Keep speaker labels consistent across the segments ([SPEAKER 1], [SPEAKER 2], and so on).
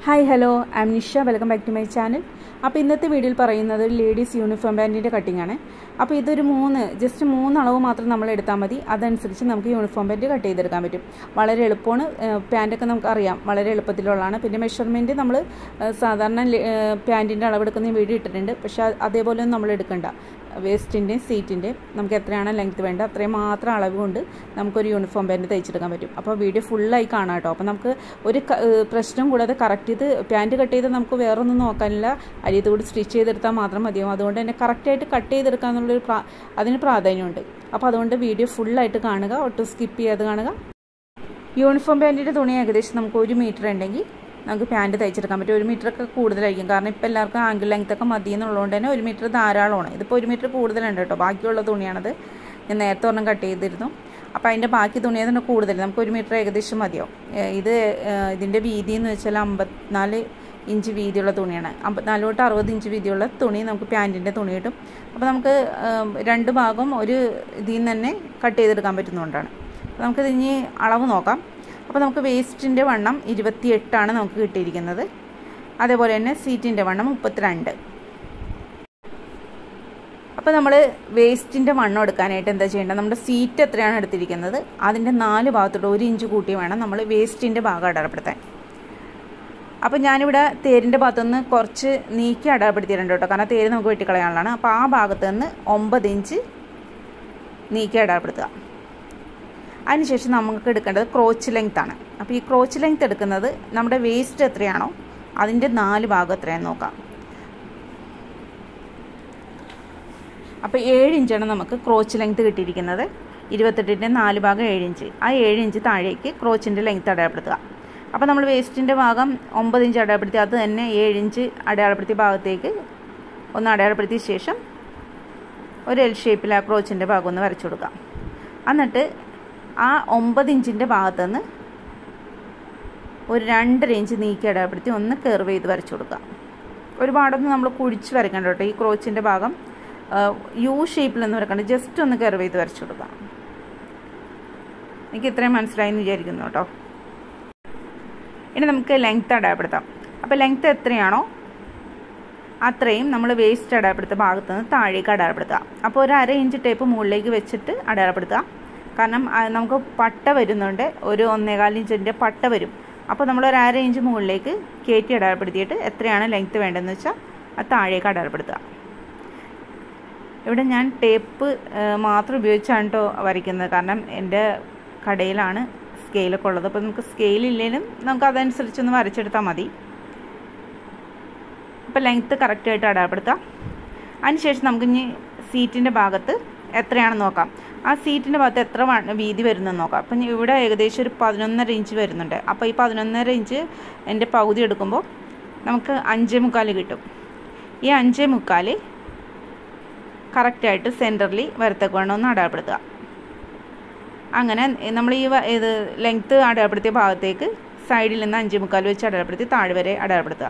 [SPEAKER 1] hi hello I'm Nisha welcome back to my channel അപ്പോൾ ഇന്നത്തെ വീഡിയോയിൽ പറയുന്നത് ലേഡീസ് യൂണിഫോം പാൻറ്റിൻ്റെ കട്ടിംഗ് ആണ് അപ്പോൾ ഇതൊരു മൂന്ന് ജസ്റ്റ് മൂന്ന് അളവ് മാത്രം നമ്മൾ എടുത്താൽ മതി അതനുസരിച്ച് നമുക്ക് യൂണിഫോം പാൻറ്റ് കട്ട് ചെയ്തെടുക്കാൻ പറ്റും വളരെ എളുപ്പമാണ് പാൻറ്റൊക്കെ നമുക്ക് അറിയാം വളരെ എളുപ്പത്തിലുള്ളതാണ് പിന്നെ മെഷർമെൻറ്റ് നമ്മൾ സാധാരണ പാൻറ്റിൻ്റെ അളവെടുക്കുന്ന വീഡിയോ ഇട്ടിട്ടുണ്ട് പക്ഷേ അതേപോലെ ഒന്നും നമ്മൾ എടുക്കണ്ട വേസ്റ്റിൻ്റെയും സീറ്റിൻ്റെയും നമുക്ക് എത്രയാണ് ലെങ്ത് വേണ്ട അത്രയും മാത്രം അളവ് കൊണ്ട് നമുക്കൊരു യൂണിഫോം പാൻറ്റ് തയ്ച്ചെടുക്കാൻ പറ്റും അപ്പോൾ വീഡിയോ ഫുള്ളായി കാണാം കേട്ടോ അപ്പോൾ നമുക്ക് ഒരു പ്രശ്നം കൂടാതെ കറക്റ്റ് ചെയ്ത് പാൻറ്റ് കട്ട് ചെയ്ത് നമുക്ക് വേറൊന്നും നോക്കാനില്ല അരിയത്ത് കൂടി സ്റ്റിച്ച് ചെയ്തെടുത്താൽ മാത്രം മതിയാവും അതുകൊണ്ട് തന്നെ കറക്റ്റായിട്ട് കട്ട് ചെയ്തെടുക്കുക എന്നുള്ളൊരു പ്രാ അതിന് പ്രാധാന്യമുണ്ട് അപ്പോൾ അതുകൊണ്ട് വീഡിയോ ഫുള്ളായിട്ട് കാണുക ഒട്ടും സ്കിപ്പ് ചെയ്യാതെ കാണുക യൂണിഫോം പാൻറ്റിൻ്റെ തുണി ഏകദേശം നമുക്ക് ഒരു മീറ്റർ ഉണ്ടെങ്കിൽ നമുക്ക് പാൻറ്റ് തയ്ച്ചെടുക്കാൻ പറ്റും ഒരു മീറ്ററൊക്കെ കൂടുതലായിരിക്കും കാരണം ഇപ്പോൾ എല്ലാവർക്കും ആങ്കിൾ ലെങ്ത് ഒക്കെ മതി എന്നുള്ളതുകൊണ്ട് തന്നെ ഒരു മീറ്റർ ധാരാളമാണ് ഇതിപ്പോൾ ഒരു മീറ്റർ കൂടുതലുണ്ട് കേട്ടോ ബാക്കിയുള്ള തുണിയാണത് ഞാൻ നേരത്തെ ഒരെണ്ണം കട്ട് ചെയ്തിരുന്നു അപ്പോൾ അതിൻ്റെ ബാക്കി തുണി തന്നെ കൂടുതൽ നമുക്ക് ഒരു മീറ്റർ ഏകദേശം മതിയാവും ഇത് ഇതിൻ്റെ വീതി എന്ന് വെച്ചാൽ അമ്പത്തിനാല് ഇഞ്ച് വീതിയുള്ള തുണിയാണ് അമ്പത്തിനാല് തൊട്ട് അറുപത് ഇഞ്ച് വീതിയുള്ള തുണി നമുക്ക് പാൻറ്റിൻ്റെ തുണി കിട്ടും അപ്പോൾ നമുക്ക് രണ്ട് ഭാഗം ഒരു ഇതിൽ നിന്ന് തന്നെ കട്ട് ചെയ്തെടുക്കാൻ പറ്റുന്നതുകൊണ്ടാണ് അപ്പോൾ നമുക്കിത് ഇനി അളവ് നോക്കാം അപ്പോൾ നമുക്ക് വേസ്റ്റിൻ്റെ വണ്ണം ഇരുപത്തിയെട്ടാണ് നമുക്ക് കിട്ടിയിരിക്കുന്നത് അതേപോലെ തന്നെ സീറ്റിൻ്റെ വണ്ണം മുപ്പത്തിരണ്ട് അപ്പോൾ നമ്മൾ വേസ്റ്റിൻ്റെ വണ്ണം എടുക്കാനായിട്ട് എന്താ ചെയ്യേണ്ടത് നമ്മുടെ സീറ്റ് എത്രയാണ് എടുത്തിരിക്കുന്നത് അതിൻ്റെ നാല് ഭാഗത്തോട്ട് ഒരു ഇഞ്ച് കൂട്ടി വേണം നമ്മൾ വേസ്റ്റിൻ്റെ ഭാഗം അടയാളപ്പെടുത്താൻ അപ്പോൾ ഞാനിവിടെ തേരിൻ്റെ ഭാഗത്തുനിന്ന് കുറച്ച് നീക്കി അടയാളപ്പെടുത്തിയിട്ടുണ്ട് കേട്ടോ കാരണം തേര് നമുക്ക് വെട്ടിക്കളയാനുള്ളതാണ് അപ്പോൾ ആ ഭാഗത്ത് നിന്ന് ഒമ്പത് ഇഞ്ച് നീക്കി അടയാളപ്പെടുത്തുക അതിനുശേഷം നമുക്ക് എടുക്കേണ്ടത് ക്രോച്ച് ലെങ്ത് ആണ് അപ്പോൾ ഈ ക്രോച്ച് ലെങ്ത് എടുക്കുന്നത് നമ്മുടെ വേസ്റ്റ് എത്രയാണോ അതിൻ്റെ നാല് ഭാഗം എത്രയാണെന്ന് നോക്കാം അപ്പോൾ ഏഴ് ഇഞ്ചാണ് നമുക്ക് ക്രോച്ച് ലെങ്ത് കിട്ടിയിരിക്കുന്നത് ഇരുപത്തെട്ടിൻ്റെ നാല് ഭാഗം ഏഴ് ഇഞ്ച് ആ ഏഴ് ഇഞ്ച് താഴേക്ക് ക്രോച്ചിൻ്റെ ലെങ്ത് അടയാളപ്പെടുത്തുക അപ്പോൾ നമ്മൾ വേസ്റ്റിൻ്റെ ഭാഗം ഒമ്പത് ഇഞ്ച് അടയാളപ്പെടുത്തി അത് തന്നെ ഏഴ് ഇഞ്ച് അടയാളപ്പെടുത്തിയ ഭാഗത്തേക്ക് ഒന്ന് അടയാളപ്പെടുത്തിയ ശേഷം ഒരു എൽ ഷേപ്പിൽ ആ ക്രോച്ചിൻ്റെ ഭാഗം ഒന്ന് വരച്ചു കൊടുക്കാം എന്നിട്ട് ആ ഒമ്പത് ഇഞ്ചിൻ്റെ ഭാഗത്തുനിന്ന് ഒരു രണ്ടര ഇഞ്ച് നീക്കി അടയാളപ്പെടുത്തി ഒന്ന് കെർവ് ചെയ്ത് വരച്ചു കൊടുക്കുക ഒരുപാടൊന്നും നമ്മൾ കുഴിച്ച് വരയ്ക്കണ്ട കേട്ടോ ഈ ക്രോച്ചിൻ്റെ ഭാഗം യു ഷേപ്പിലൊന്നും വരക്കണ്ട ജസ്റ്റ് ഒന്ന് കെർവ് ചെയ്ത് വരച്ചു കൊടുക്കാം എനിക്ക് ഇത്രയും മനസ്സിലായി എന്ന് വിചാരിക്കുന്നു കേട്ടോ ഇനി നമുക്ക് ലെങ്ത്ത് അടയാളപ്പെടുത്താം അപ്പോൾ ലെങ്ത്ത് എത്രയാണോ അത്രയും നമ്മൾ വേസ്റ്റ് അടയാളപ്പെടുത്ത ഭാഗത്ത് നിന്ന് താഴേക്ക് അടയാളപ്പെടുത്തുക അപ്പോൾ ഒരു അര ഇഞ്ച് ടേപ്പ് മുകളിലേക്ക് വെച്ചിട്ട് അടയാളപ്പെടുത്തുക കാരണം നമുക്ക് പട്ട വരുന്നുണ്ട് ഒരു ഒന്നേകാൽ ഇഞ്ചിൻ്റെ പട്ട വരും അപ്പോൾ നമ്മൾ ഒരു അര ഇഞ്ച് മുകളിലേക്ക് കയറ്റി അടയാളപ്പെടുത്തിയിട്ട് എത്രയാണ് ലെങ്ത്ത് വേണ്ടതെന്ന് വെച്ചാൽ അത് താഴേക്ക് അടയാളപ്പെടുത്തുക ഇവിടെ ഞാൻ ടേപ്പ് മാത്രം ഉപയോഗിച്ചാണ് കേട്ടോ വരയ്ക്കുന്നത് കാരണം എൻ്റെ കടയിലാണ് സ്കെയിലൊക്കെ ഉള്ളത് അപ്പോൾ നമുക്ക് സ്കെയിലില്ലെങ്കിലും നമുക്ക് അതനുസരിച്ചൊന്ന് വരച്ചെടുത്താൽ മതി അപ്പോൾ ലെങ്ത്ത് കറക്റ്റായിട്ട് അടയാളപ്പെടുത്താം അതിനുശേഷം നമുക്ക് ഇനി സീറ്റിൻ്റെ ഭാഗത്ത് എത്രയാണെന്ന് നോക്കാം ആ സീറ്റിൻ്റെ ഭാഗത്ത് എത്ര വീതി വരുന്നെന്ന് നോക്കാം അപ്പം ഇവിടെ ഏകദേശം ഒരു പതിനൊന്നര ഇഞ്ച് വരുന്നുണ്ട് അപ്പോൾ ഈ പതിനൊന്നര ഇഞ്ച് എൻ്റെ പകുതി എടുക്കുമ്പോൾ നമുക്ക് അഞ്ചേ മുക്കാൽ കിട്ടും ഈ അഞ്ചേ മുക്കാൽ കറക്റ്റായിട്ട് സെൻറ്ററിൽ വരത്തക്കവണ്ണം ഒന്ന് അടയാളപ്പെടുത്തുക അങ്ങനെ നമ്മൾ ഈ ഇത് ലെങ്ത്ത് അടയാളപ്പെടുത്തിയ ഭാഗത്തേക്ക് സൈഡിൽ നിന്ന് അഞ്ചേ മുക്കാൽ വെച്ച് അടയാളപ്പെടുത്തി താഴെ വരെ അടയാളപ്പെടുത്തുക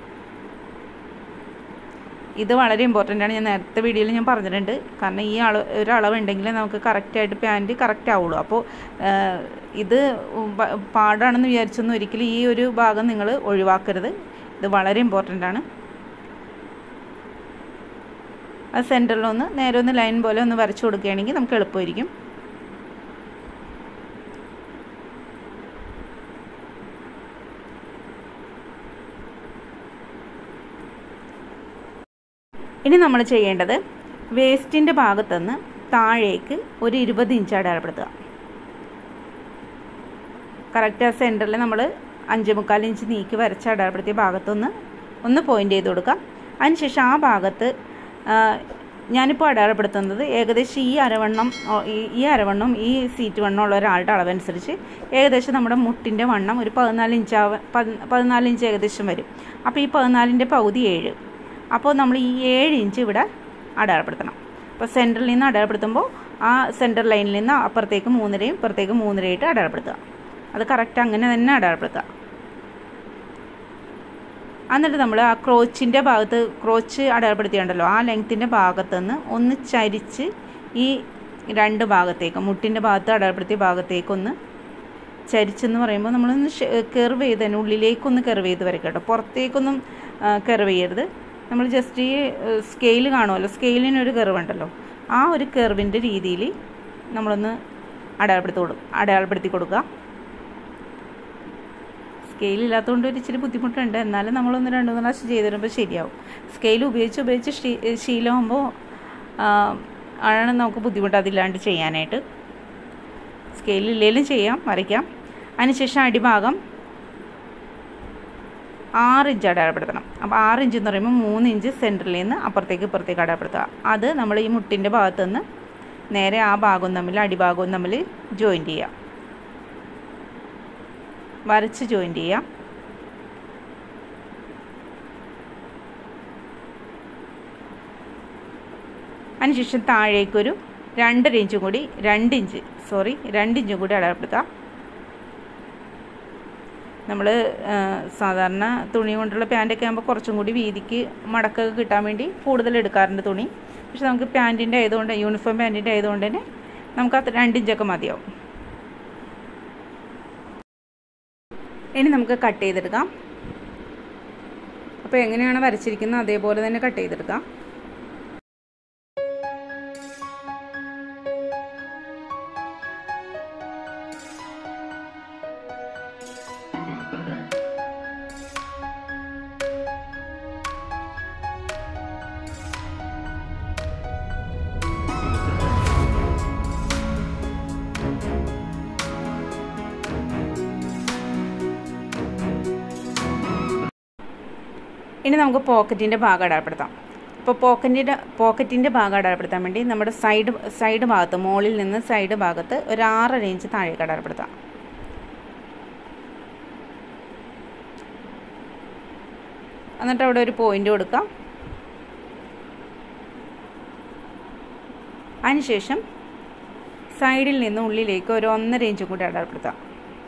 [SPEAKER 1] ഇത് വളരെ ഇമ്പോർട്ടൻ്റ് ആണ് ഞാൻ നേരത്തെ വീഡിയോയിൽ ഞാൻ പറഞ്ഞിട്ടുണ്ട് കാരണം ഈ അളവ് ഒരു അളവുണ്ടെങ്കിൽ നമുക്ക് കറക്റ്റായിട്ട് പാൻറ്റ് കറക്റ്റ് ആവുള്ളൂ അപ്പോൾ ഇത് പാടാണെന്ന് വിചാരിച്ചൊന്നും ഒരിക്കലും ഈ ഒരു ഭാഗം നിങ്ങൾ ഒഴിവാക്കരുത് ഇത് വളരെ ഇമ്പോർട്ടൻ്റ് ആണ് അത് സെൻറ്ററിലൊന്ന് നേരെ ഒന്ന് ലൈൻ പോലെ ഒന്ന് വരച്ചു കൊടുക്കുകയാണെങ്കിൽ നമുക്ക് എളുപ്പമായിരിക്കും ഇനി നമ്മൾ ചെയ്യേണ്ടത് വേസ്റ്റിൻ്റെ ഭാഗത്തുനിന്ന് താഴേക്ക് ഒരു ഇരുപത് ഇഞ്ച് അടയാളപ്പെടുത്തുക കറക്റ്റ് ആ സെൻറ്ററിൽ നമ്മൾ അഞ്ച് മുക്കാൽ ഇഞ്ച് നീക്കി വരച്ച് അടയാളപ്പെടുത്തിയ ഭാഗത്തൊന്ന് ഒന്ന് പോയിൻ്റ് ചെയ്ത് കൊടുക്കാം അതിനുശേഷം ആ ഭാഗത്ത് ഞാനിപ്പോൾ അടയാളപ്പെടുത്തുന്നത് ഏകദേശം ഈ അരവണ്ണം ഈ അരവണ്ണം ഈ സീറ്റ് വണ്ണം ഉള്ള ഒരാളുടെ അളവനുസരിച്ച് ഏകദേശം നമ്മുടെ മുട്ടിൻ്റെ വണ്ണം ഒരു പതിനാല് ഇഞ്ച് പതിനാല് ഇഞ്ച് ഏകദേശം വരും അപ്പോൾ ഈ പതിനാലിൻ്റെ പകുതി ഏഴ് അപ്പോൾ നമ്മൾ ഈ ഏഴ് ഇഞ്ച് ഇവിടെ അടയാളപ്പെടുത്തണം അപ്പോൾ സെൻറ്ററിൽ നിന്ന് അടയാളപ്പെടുത്തുമ്പോൾ ആ സെൻറ്റർ ലൈനിൽ നിന്ന് അപ്പുറത്തേക്ക് മൂന്നരയും ഇപ്പുറത്തേക്ക് മൂന്നരയായിട്ട് അടയാളപ്പെടുത്തുക അത് കറക്റ്റ് അങ്ങനെ തന്നെ അടയാളപ്പെടുത്തുക എന്നിട്ട് നമ്മൾ ആ ക്രോച്ചിൻ്റെ ഭാഗത്ത് ക്രോച്ച് അടയാളപ്പെടുത്തിയുണ്ടല്ലോ ആ ലെങ്ത്തിൻ്റെ ഭാഗത്ത് നിന്ന് ഒന്ന് ചരിച്ച് ഈ രണ്ട് ഭാഗത്തേക്ക് മുട്ടിൻ്റെ ഭാഗത്ത് അടയാളപ്പെടുത്തിയ ഭാഗത്തേക്കൊന്ന് ചരിച്ചെന്ന് പറയുമ്പോൾ നമ്മളൊന്ന് കെർവ് ചെയ്ത് തന്നെ ഉള്ളിലേക്കൊന്ന് കെർവ് ചെയ്ത് വരയ്ക്കുക കേട്ടോ പുറത്തേക്കൊന്നും കെർവ് ചെയ്യരുത് നമ്മൾ ജസ്റ്റ് ഈ സ്കെയിൽ കാണുമല്ലോ സ്കെയിലിനൊരു കെർവ് ഉണ്ടല്ലോ ആ ഒരു കെർവിൻ്റെ രീതിയിൽ നമ്മളൊന്ന് അടയാളപ്പെടുത്തി കൊടു അടയാളപ്പെടുത്തി കൊടുക്കുക സ്കെയിൽ ഇല്ലാത്തതുകൊണ്ട് ഒരു ഇച്ചിരി ബുദ്ധിമുട്ടുണ്ട് എന്നാലും നമ്മളൊന്ന് രണ്ട് മൂന്ന് പ്രാവശ്യം ചെയ്ത് തരുമ്പോൾ ശരിയാവും സ്കെയിൽ ഉപയോഗിച്ച് ഉപയോഗിച്ച് ശീലമാകുമ്പോൾ ആണ് നമുക്ക് ബുദ്ധിമുട്ട് അതില്ലാണ്ട് ചെയ്യാനായിട്ട് സ്കെയിലില്ലേലും ചെയ്യാം വരയ്ക്കാം അതിനുശേഷം അടിഭാഗം ആറ് ഇഞ്ച് അടയാളപ്പെടുത്തണം അപ്പോൾ ആറ് ഇഞ്ച് എന്ന് പറയുമ്പോൾ മൂന്ന് ഇഞ്ച് സെൻറ്ററിൽ നിന്ന് അപ്പുറത്തേക്ക് ഇപ്പുറത്തേക്ക് അടയാളപ്പെടുത്തുക അത് നമ്മൾ ഈ മുട്ടിൻ്റെ ഭാഗത്ത് നിന്ന് നേരെ ആ ഭാഗവും തമ്മിൽ അടിഭാഗവും തമ്മിൽ ജോയിൻറ്റ് ചെയ്യാം വരച്ച് ജോയിൻറ്റ് ചെയ്യാം അതിനുശേഷം താഴേക്കൊരു രണ്ടര ഇഞ്ചും കൂടി രണ്ട് ഇഞ്ച് സോറി രണ്ട് ഇഞ്ചും കൂടി അടയാളപ്പെടുത്തുക നമ്മൾ സാധാരണ തുണി കൊണ്ടുള്ള പാൻറ്റൊക്കെ ആകുമ്പോൾ കുറച്ചും കൂടി വീതിക്ക് മടക്കൊക്കെ കിട്ടാൻ വേണ്ടി കൂടുതൽ എടുക്കാറുണ്ട് തുണി പക്ഷെ നമുക്ക് പാൻറ്റിൻ്റെ ആയതുകൊണ്ട് യൂണിഫോം പാൻറ്റിൻ്റെ ആയതുകൊണ്ട് തന്നെ നമുക്ക് അത് രണ്ട് ഇഞ്ചൊക്കെ മതിയാവും ഇനി നമുക്ക് കട്ട് ചെയ്തെടുക്കാം അപ്പോൾ എങ്ങനെയാണ് വരച്ചിരിക്കുന്നത് അതേപോലെ തന്നെ കട്ട് ചെയ്തെടുക്കാം ഇനി നമുക്ക് പോക്കറ്റിൻ്റെ ഭാഗം അടയാളപ്പെടുത്താം ഇപ്പോൾ പോക്കറ്റിൻ്റെ പോക്കറ്റിൻ്റെ ഭാഗം അടയാളപ്പെടുത്താൻ വേണ്ടി നമ്മുടെ സൈഡ് സൈഡ് ഭാഗത്ത് മുകളിൽ നിന്ന് സൈഡ് ഭാഗത്ത് ഒരു ആറര ഇഞ്ച് താഴേക്ക് അടയാളപ്പെടുത്താം എന്നിട്ട് അവിടെ ഒരു പോയിൻ്റ് കൊടുക്കാം അതിനുശേഷം സൈഡിൽ നിന്ന് ഉള്ളിലേക്ക് ഒരു ഒന്നര ഇഞ്ചും കൂടി അടയാളപ്പെടുത്താം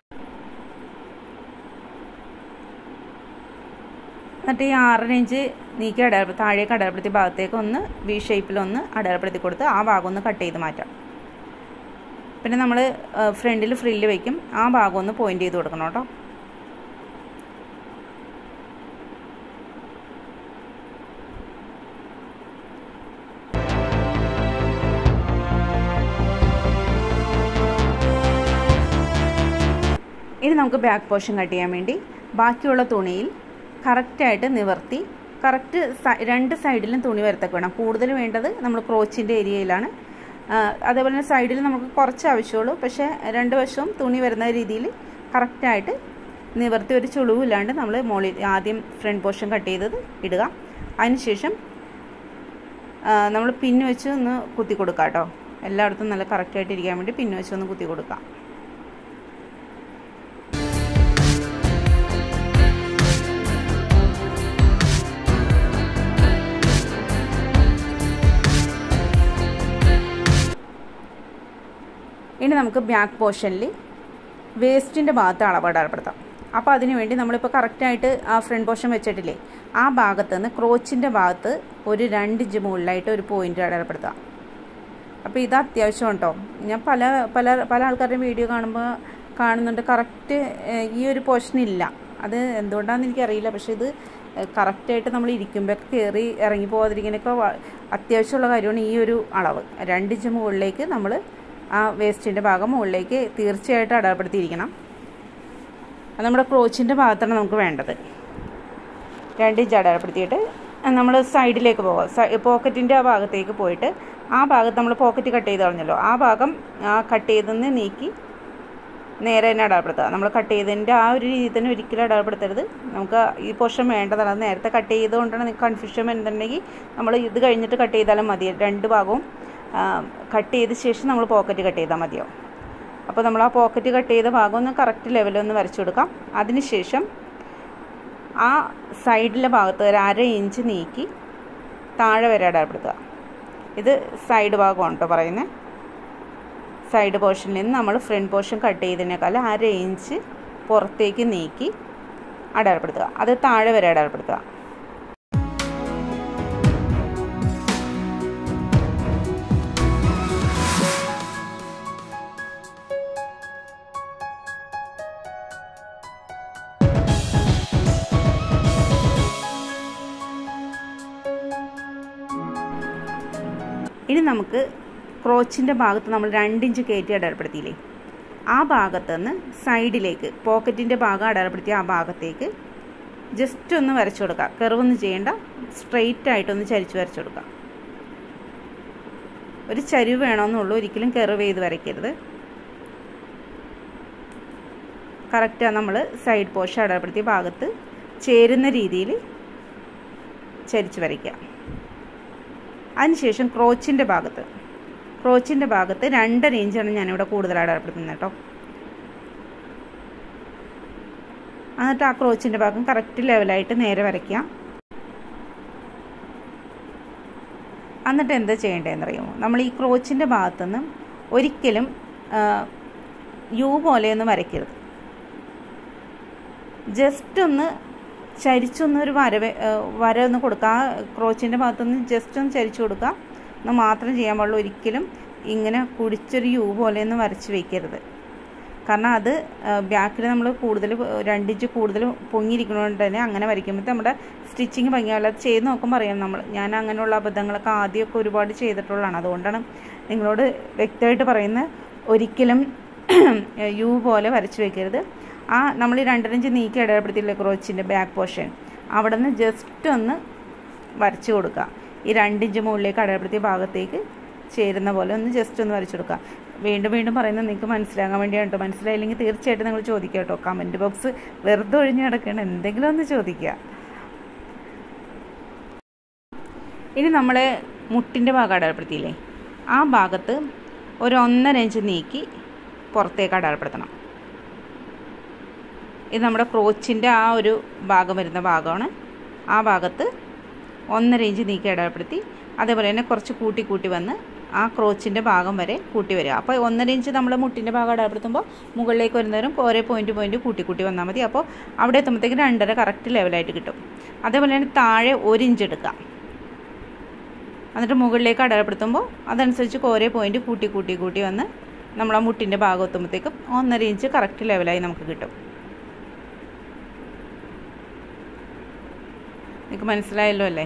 [SPEAKER 1] എന്നിട്ട് ഈ ആറര ഇഞ്ച് നീക്കി അടയാളപ്പെടുത്തി താഴേക്ക് അടയാളപ്പെടുത്തിയ ഭാഗത്തേക്ക് ഒന്ന് വി ഷേപ്പിലൊന്ന് അടയാളപ്പെടുത്തി കൊടുത്ത് ആ ഭാഗം ഒന്ന് കട്ട് ചെയ്ത് മാറ്റാം പിന്നെ നമ്മൾ ഫ്രണ്ടിൽ ഫ്രില്ല് വയ്ക്കും ആ ഭാഗം ഒന്ന് പോയിൻ്റ് ചെയ്ത് കൊടുക്കണം കേട്ടോ ഇനി നമുക്ക് ബാക്ക് പോർഷൻ കട്ട് ചെയ്യാൻ വേണ്ടി ബാക്കിയുള്ള തുണിയിൽ കറക്റ്റായിട്ട് നിവർത്തി കറക്റ്റ് രണ്ട് സൈഡിലും തുണി വരത്തൊക്കെ വേണം കൂടുതൽ വേണ്ടത് നമ്മൾ ക്രോച്ചിൻ്റെ ഏരിയയിലാണ് അതേപോലെ തന്നെ സൈഡിൽ നമുക്ക് കുറച്ച് ആവശ്യമുള്ളൂ പക്ഷേ രണ്ട് വശവും തുണി വരുന്ന രീതിയിൽ കറക്റ്റായിട്ട് നിവർത്തി ഒരു ചുളിവില്ലാണ്ട് നമ്മൾ മുകളിൽ ആദ്യം ഫ്രണ്ട് പോർഷൻ കട്ട് ചെയ്തത് ഇടുക അതിനുശേഷം നമ്മൾ പിന്ന് വെച്ച് ഒന്ന് കുത്തി കൊടുക്കാം കേട്ടോ എല്ലായിടത്തും നല്ല കറക്റ്റായിട്ട് ഇരിക്കാൻ വേണ്ടി പിന്ന് വെച്ച് ഒന്ന് കുത്തി കൊടുക്കാം ഇനി നമുക്ക് ബാക്ക് പോർഷനിൽ വേസ്റ്റിൻ്റെ ഭാഗത്ത് അളവ് അടയാളപ്പെടുത്താം അപ്പോൾ അതിന് വേണ്ടി നമ്മളിപ്പോൾ കറക്റ്റായിട്ട് ആ ഫ്രണ്ട് പോർഷൻ വെച്ചിട്ടില്ലേ ആ ഭാഗത്ത് നിന്ന് ക്രോച്ചിൻ്റെ ഭാഗത്ത് ഒരു രണ്ട് ഇഞ്ച് മുകളിലായിട്ട് ഒരു പോയിൻ്റ് അടയാളപ്പെടുത്താം അപ്പോൾ ഇത് അത്യാവശ്യം കേട്ടോ ഞാൻ പല പല പല ആൾക്കാരുടെയും വീഡിയോ കാണുമ്പോൾ കാണുന്നുണ്ട് കറക്റ്റ് ഈ ഒരു പോർഷൻ ഇല്ല അത് എന്തുകൊണ്ടാണെന്ന് എനിക്കറിയില്ല പക്ഷേ ഇത് കറക്റ്റായിട്ട് നമ്മൾ ഇരിക്കുമ്പോൾ കയറി ഇറങ്ങി പോകാതിരിക്കാനൊക്കെ അത്യാവശ്യമുള്ള കാര്യമാണ് ഈ ഒരു അളവ് രണ്ടിഞ്ച് മുകളിലേക്ക് നമ്മൾ ആ വേസ്റ്റിൻ്റെ ഭാഗം മുകളിലേക്ക് തീർച്ചയായിട്ടും അടയാളപ്പെടുത്തിയിരിക്കണം അത് നമ്മുടെ ക്രോച്ചിൻ്റെ ഭാഗത്താണ് നമുക്ക് വേണ്ടത് രണ്ട് ഇഞ്ച് അടയാളപ്പെടുത്തിയിട്ട് നമ്മൾ സൈഡിലേക്ക് പോകാം പോക്കറ്റിൻ്റെ ആ ഭാഗത്തേക്ക് പോയിട്ട് ആ ഭാഗത്ത് നമ്മൾ പോക്കറ്റ് കട്ട് ചെയ്ത് കളഞ്ഞല്ലോ ആ ഭാഗം ആ കട്ട് ചെയ്തെന്ന് നീക്കി നേരെ തന്നെ അടയാളപ്പെടുത്തുക നമ്മൾ കട്ട് ചെയ്തതിൻ്റെ ആ ഒരു രീതിയിൽ തന്നെ ഒരിക്കലും അടയാളപ്പെടുത്തരുത് നമുക്ക് ഈ പോർഷൻ വേണ്ടതാണ് അത് നേരത്തെ കട്ട് ചെയ്തുകൊണ്ടാണ് നിങ്ങൾക്ക് കൺഫ്യൂഷൻ വരുന്നുണ്ടെങ്കിൽ നമ്മൾ ഇത് കഴിഞ്ഞിട്ട് കട്ട് ചെയ്താലും മതി രണ്ട് ഭാഗവും കട്ട് ചെയ്ത ശേഷം നമ്മൾ പോക്കറ്റ് കട്ട് ചെയ്താൽ മതിയാവും അപ്പോൾ നമ്മൾ ആ പോക്കറ്റ് കട്ട് ചെയ്ത ഭാഗം ഒന്ന് കറക്റ്റ് ലെവലൊന്ന് വരച്ചു കൊടുക്കാം അതിനുശേഷം ആ സൈഡിലെ ഭാഗത്ത് ഒരു അര ഇഞ്ച് നീക്കി താഴെ വരെ അടയാളപ്പെടുത്തുക ഇത് സൈഡ് ഭാഗമാണ് കേട്ടോ പറയുന്നത് സൈഡ് പോർഷനിൽ നിന്ന് നമ്മൾ ഫ്രണ്ട് പോർഷൻ കട്ട് ചെയ്തതിനേക്കാൾ അര ഇഞ്ച് പുറത്തേക്ക് നീക്കി അടയാളപ്പെടുത്തുക അത് താഴെ വരെ അടയാളപ്പെടുത്തുക ഇനി നമുക്ക് ക്രോച്ചിൻ്റെ ഭാഗത്ത് നമ്മൾ രണ്ടിഞ്ച് കയറ്റി അടയാളപ്പെടുത്തിയില്ലേ ആ ഭാഗത്ത് നിന്ന് സൈഡിലേക്ക് പോക്കറ്റിൻ്റെ ഭാഗം അടയാളപ്പെടുത്തിയ ആ ഭാഗത്തേക്ക് ജസ്റ്റ് ഒന്ന് വരച്ചു കൊടുക്കുക കെറിവൊന്നും ചെയ്യേണ്ട സ്ട്രെയിറ്റ് ആയിട്ടൊന്ന് ചരിച്ച് വരച്ചു കൊടുക്കുക ഒരു ചരിവ് വേണമെന്നുള്ളൂ ഒരിക്കലും കെറിവ് ചെയ്ത് വരയ്ക്കരുത് കറക്റ്റാണ് നമ്മൾ സൈഡ് പോഷൻ അടയാളപ്പെടുത്തിയ ഭാഗത്ത് ചേരുന്ന രീതിയിൽ ചരിച്ച് വരയ്ക്കുക അതിനുശേഷം ക്രോച്ചിൻ്റെ ഭാഗത്ത് ക്രോച്ചിൻ്റെ ഭാഗത്ത് രണ്ടര ഇഞ്ചാണ് ഞാനിവിടെ കൂടുതൽ അടയാളപ്പെടുത്തുന്നത് കേട്ടോ എന്നിട്ട് ആ ക്രോച്ചിൻ്റെ ഭാഗം കറക്റ്റ് ലെവലായിട്ട് നേരെ വരയ്ക്കുക എന്നിട്ട് എന്താ ചെയ്യേണ്ടതെന്ന് അറിയുമോ നമ്മൾ ഈ ക്രോച്ചിൻ്റെ ഭാഗത്തുനിന്ന് ഒരിക്കലും യു പോലെയൊന്നും വരയ്ക്കരുത് ജസ്റ്റ് ഒന്ന് ചരിച്ചൊന്ന് ഒരു വര വര ഒന്ന് കൊടുക്കുക ആ ക്രോച്ചിൻ്റെ ഭാഗത്തുനിന്ന് ജസ്റ്റ് ഒന്ന് ചരിച്ചു കൊടുക്കുക എന്ന് മാത്രം ചെയ്യാൻ പാടുള്ളൂ ഒരിക്കലും ഇങ്ങനെ കുടിച്ചൊരു യു പോലെയൊന്നും വരച്ച് വയ്ക്കരുത് കാരണം അത് ബാക്കിൽ നമ്മൾ കൂടുതൽ രണ്ടിഞ്ച് കൂടുതൽ പൊങ്ങിയിരിക്കുന്നതുകൊണ്ട് തന്നെ അങ്ങനെ വരയ്ക്കുമ്പോൾ നമ്മുടെ സ്റ്റിച്ചിങ് ഭംഗിയാവില്ല അത് ചെയ്ത് നോക്കുമ്പോൾ അറിയാം നമ്മൾ ഞാൻ അങ്ങനെയുള്ള അബദ്ധങ്ങളൊക്കെ ആദ്യമൊക്കെ ഒരുപാട് ചെയ്തിട്ടുള്ളതാണ് അതുകൊണ്ടാണ് നിങ്ങളോട് വ്യക്തമായിട്ട് പറയുന്നത് ഒരിക്കലും യു പോലെ വരച്ച് വയ്ക്കരുത് ആ നമ്മൾ ഈ രണ്ടരഞ്ച് നീക്കി ഇടപെടുത്തിയില്ലേ ക്രോച്ചിൻ്റെ ബാക്ക് പോർഷൻ അവിടെ നിന്ന് ജസ്റ്റ് ഒന്ന് വരച്ച് കൊടുക്കുക ഈ രണ്ടിഞ്ച് മുകളിലേക്ക് അടയാളപ്പെടുത്തിയ ഭാഗത്തേക്ക് ചേരുന്ന പോലെ ഒന്ന് ജസ്റ്റ് ഒന്ന് വരച്ചു കൊടുക്കുക വീണ്ടും വീണ്ടും പറയുന്നത് നിങ്ങൾക്ക് മനസ്സിലാകാൻ വേണ്ടിയാണ് കേട്ടോ മനസ്സിലായില്ലെങ്കിൽ തീർച്ചയായിട്ടും നിങ്ങൾ ചോദിക്കുക കേട്ടോ കമൻറ്റ് ബോക്സ് വെറുതെ ഒഴിഞ്ഞു കിടക്കണം എന്തെങ്കിലും ഒന്ന് ചോദിക്കുക ഇനി നമ്മൾ മുട്ടിൻ്റെ ഭാഗം അടയാളപ്പെടുത്തിയില്ലേ ആ ഭാഗത്ത് ഒരു ഒന്നര ഇഞ്ച് നീക്കി പുറത്തേക്ക് അടയാളപ്പെടുത്തണം ഇത് നമ്മുടെ ക്രോച്ചിൻ്റെ ആ ഒരു ഭാഗം വരുന്ന ഭാഗമാണ് ആ ഭാഗത്ത് ഒന്നര ഇഞ്ച് നീക്കി അടയാളപ്പെടുത്തി അതേപോലെ തന്നെ കുറച്ച് കൂട്ടി കൂട്ടി വന്ന് ആ ക്രോച്ചിൻ്റെ ഭാഗം വരെ കൂട്ടി വരിക അപ്പോൾ ഒന്നര ഇഞ്ച് നമ്മൾ മുട്ടിൻ്റെ ഭാഗം അടയാളപ്പെടുത്തുമ്പോൾ മുകളിലേക്ക് വരുന്നവരും ഓരോ പോയിൻറ്റ് പോയിൻറ്റ് കൂട്ടി കൂട്ടി വന്നാൽ മതി അപ്പോൾ അവിടെ എത്തുമ്പോഴത്തേക്ക് രണ്ടര കറക്റ്റ് ലെവലായിട്ട് കിട്ടും അതേപോലെ തന്നെ താഴെ ഒരു ഇഞ്ച് എടുക്കുക എന്നിട്ട് മുകളിലേക്ക് അടയാളപ്പെടുത്തുമ്പോൾ അതനുസരിച്ച് ഓരോ പോയിൻറ്റ് കൂട്ടി കൂട്ടി കൂട്ടി വന്ന് നമ്മൾ ആ മുട്ടിൻ്റെ ഭാഗം എത്തുമ്പോഴത്തേക്കും ഒന്നര ഇഞ്ച് കറക്റ്റ് ലെവലായി നമുക്ക് കിട്ടും നിങ്ങൾക്ക് മനസ്സിലായല്ലോ അല്ലേ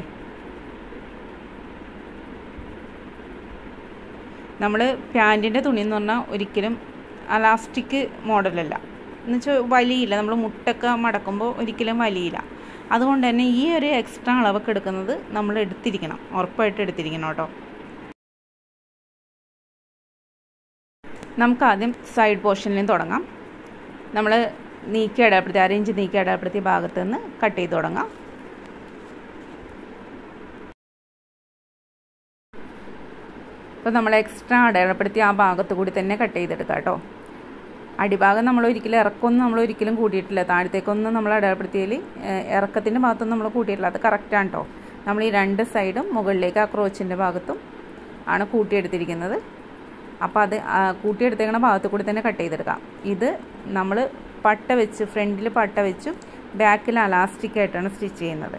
[SPEAKER 1] നമ്മൾ പാൻറ്റിൻ്റെ തുണി എന്ന് പറഞ്ഞാൽ ഒരിക്കലും അലാസ്റ്റിക് മോഡലല്ല എന്നുവെച്ചാൽ വലിയില്ല നമ്മൾ മുട്ടൊക്കെ മടക്കുമ്പോൾ ഒരിക്കലും വലിയില്ല അതുകൊണ്ട് തന്നെ ഈ ഒരു എക്സ്ട്രാ അളവൊക്കെ എടുക്കുന്നത് നമ്മൾ എടുത്തിരിക്കണം ഉറപ്പായിട്ട് എടുത്തിരിക്കണം കേട്ടോ നമുക്ക് ആദ്യം സൈഡ് പോർഷനിലും തുടങ്ങാം നമ്മൾ നീക്കി അടയാളപ്പെടുത്തി അരയിഞ്ച് നീക്കി അടയാളപ്പെടുത്തിയ ഭാഗത്ത് നിന്ന് കട്ട് ചെയ്ത് തുടങ്ങാം അപ്പോൾ നമ്മൾ എക്സ്ട്രാ അടയാളപ്പെടുത്തി ആ ഭാഗത്ത് കൂടി തന്നെ കട്ട് ചെയ്തെടുക്കാം കേട്ടോ അടിഭാഗം നമ്മൾ ഒരിക്കലും ഇറക്കമൊന്നും നമ്മൾ ഒരിക്കലും കൂട്ടിയിട്ടില്ല താഴത്തേക്കൊന്നും നമ്മൾ അടയാളപ്പെടുത്തിയതിൽ ഇറക്കത്തിൻ്റെ ഭാഗത്തൊന്നും നമ്മൾ കൂട്ടിയിട്ടില്ല അത് കറക്റ്റാണ് കേട്ടോ നമ്മൾ ഈ രണ്ട് സൈഡും മുകളിലേക്ക് ആ ക്രോച്ചിൻ്റെ ഭാഗത്തും ആണ് കൂട്ടിയെടുത്തിരിക്കുന്നത് അപ്പോൾ അത് കൂട്ടിയെടുത്തേക്കണ ഭാഗത്ത് കൂടി തന്നെ കട്ട് ചെയ്തെടുക്കാം ഇത് നമ്മൾ പട്ട വെച്ച് ഫ്രണ്ടിൽ പട്ട വെച്ചും ബാക്കിൽ അലാസ്റ്റിക് ആയിട്ടാണ് സ്റ്റിച്ച് ചെയ്യുന്നത്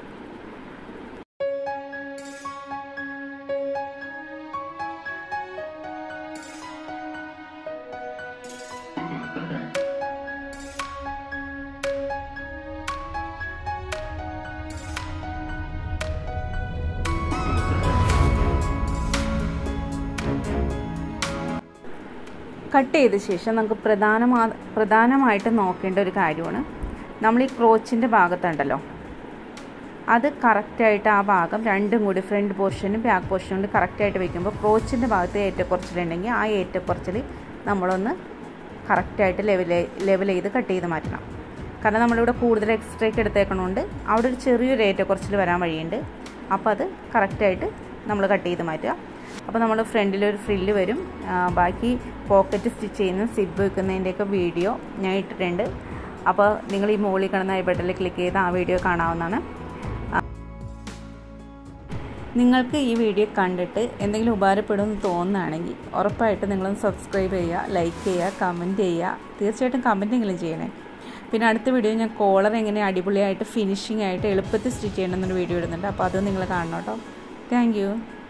[SPEAKER 1] കട്ട് ചെയ്ത ശേഷം നമുക്ക് പ്രധാനമാ പ്രധാനമായിട്ട് നോക്കേണ്ട ഒരു കാര്യമാണ് നമ്മൾ ഈ ക്രോച്ചിൻ്റെ ഭാഗത്തുണ്ടല്ലോ അത് കറക്റ്റായിട്ട് ആ ഭാഗം രണ്ടും കൂടി ഫ്രണ്ട് പോർഷനും ബാക്ക് പോർഷനും കൂടി കറക്റ്റായിട്ട് വെക്കുമ്പോൾ ക്രോച്ചിൻ്റെ ഭാഗത്ത് ഏറ്റക്കുറച്ചിലുണ്ടെങ്കിൽ ആ ഏറ്റക്കുറച്ചിൽ നമ്മളൊന്ന് കറക്റ്റായിട്ട് ലെവൽ ലെവൽ ചെയ്ത് കട്ട് ചെയ്ത് മാറ്റണം കാരണം നമ്മളിവിടെ കൂടുതൽ എക്സ്ട്രേക്ക് എടുത്തേക്കണോണ്ട് അവിടെ ഒരു ചെറിയൊരു ഏറ്റക്കുറച്ചിൽ വരാൻ വഴിയുണ്ട് അപ്പോൾ അത് കറക്റ്റായിട്ട് നമ്മൾ കട്ട് ചെയ്ത് മാറ്റുക അപ്പോൾ നമ്മൾ ഫ്രണ്ടിലൊരു ഫ്രില്ല് വരും ബാക്കി പോക്കറ്റ് സ്റ്റിച്ച് ചെയ്യുന്ന സിബ് വെക്കുന്നതിൻ്റെയൊക്കെ വീഡിയോ ഞാൻ ഇട്ടിട്ടുണ്ട് അപ്പോൾ നിങ്ങൾ ഈ മുകളിൽ കാണുന്ന ഐ ബട്ടണിൽ ക്ലിക്ക് ചെയ്ത് ആ വീഡിയോ കാണാവുന്നതാണ് നിങ്ങൾക്ക് ഈ വീഡിയോ കണ്ടിട്ട് എന്തെങ്കിലും ഉപകാരപ്പെടുമെന്ന് തോന്നുകയാണെങ്കിൽ ഉറപ്പായിട്ട് നിങ്ങളൊന്ന് സബ്സ്ക്രൈബ് ചെയ്യുക ലൈക്ക് ചെയ്യുക കമൻറ്റ് ചെയ്യുക തീർച്ചയായിട്ടും കമൻറ്റെങ്കിലും ചെയ്യണേ പിന്നെ അടുത്ത വീഡിയോ ഞാൻ കോളർ എങ്ങനെ അടിപൊളിയായിട്ട് ഫിനിഷിംഗ് ആയിട്ട് എളുപ്പത്തിൽ സ്റ്റിച്ച് ചെയ്യണമെന്നൊരു വീഡിയോ ഇടുന്നുണ്ട് അപ്പോൾ അത് നിങ്ങൾ കാണണം കേട്ടോ താങ്ക്